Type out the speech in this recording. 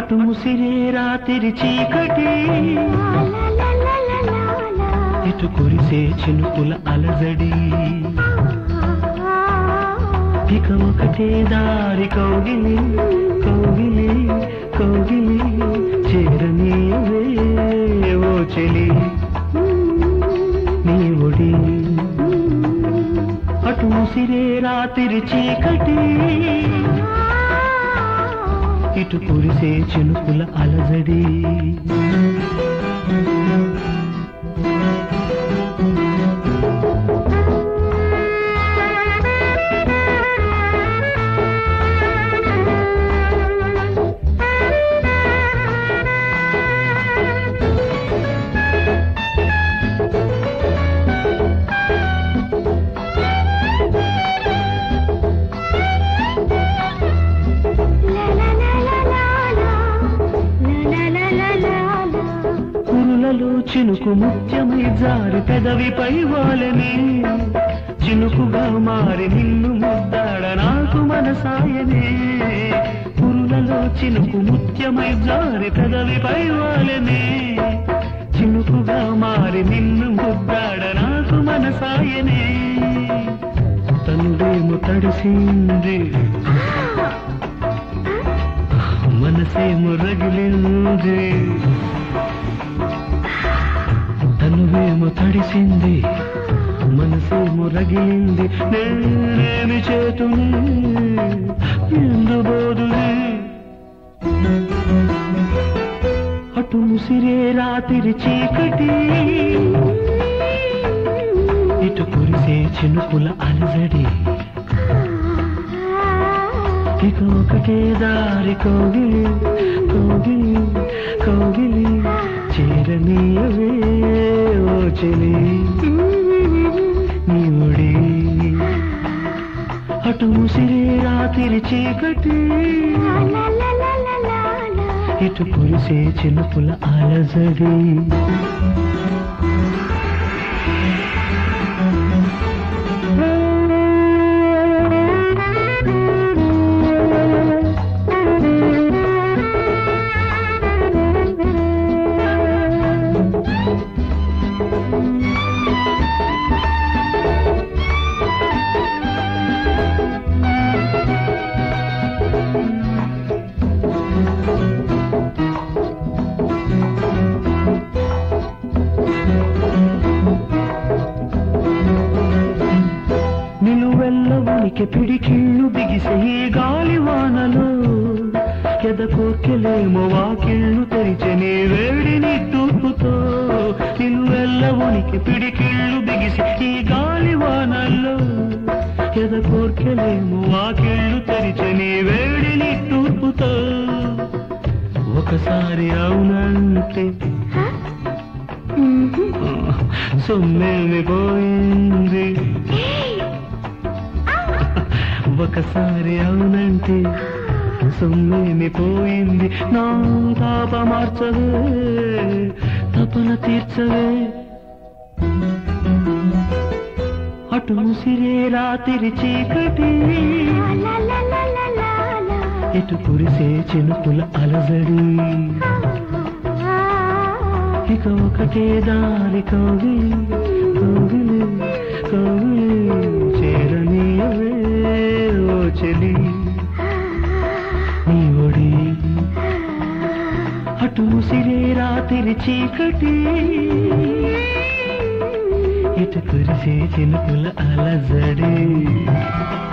అటు ముసిరే రాత్రి చీకటి ఇటు కురిసే చినుకుల అలజడి ఇక ఒకటే దారి కౌగిలి కౌగిలి కౌగిలి చేరనీయవే ఓ చెలి నీ ఒడి అటు ముసిరే రాత్రి చీకటి ఇటు కురిసే చినుకుల అలజడి కురులలో చినుకు ముత్యమై జారి పెదవిపై వాలని చినుకుగా మారి నిన్ను ముద్దాడ నాకు మనసాయనే కురులలో చినుకు ముత్యమై జారి పెదవిపై వాలని చినుకుగా మారి నిన్ను ముద్దాడ నాకు మనసాయనే తనుడేమో తడిసింది మనసేమో రగిలింది తనువేమో తడిసింది మనసేమో రగిలింది నేనేమి చేతుని ఎందు బోదుని అటు ముసిరే రాత్రి చీకటి ఇటు కురిసే చినుకుల అలజడి ఇక ఒకటే దారి కోగిలి కోగిలి కోగిలి చేరనీయవే ఓ చెలి నీ ఒడి అటు ముసిరే రాత్రి చీకటి ఇటు కురిసే చినుకుల అలజడి నిలువెల్ల ఉనికి పిడికిళ్ళు బిగిసే ఈ గాలి వానలో ఎదకోర్కెలేమో వాకిళ్ళు తెరిచని వేడిని తూపుతో నిలువెల్ల ఉనికి పిడికిళ్ళు బిగిసే ఈ గాలి వానల్లో ఎదకోర్కెలేమో వాకిళ్ళు తెరిచని వేడిని తూర్పుతో ఒకసారి అవునంటే సొమ్మేమి పోయింది ఒకసారి అవునంటే సొమ్మేమి పోయింది నా తాప మార్చవే తపన తీర్చవే అటు ముసిరే రాత్రి చీకటి ఇటు కురిసే చినుకుల అలజడి ఇక ఒకటే దారి కౌగిలి కౌగిలి కౌగిలి చేరనీయవే ఓ చెలి నీ ఒడి అటు ముసిరే రాత్రి చీకటి ఇటు కురిసే చినుకుల అలజడి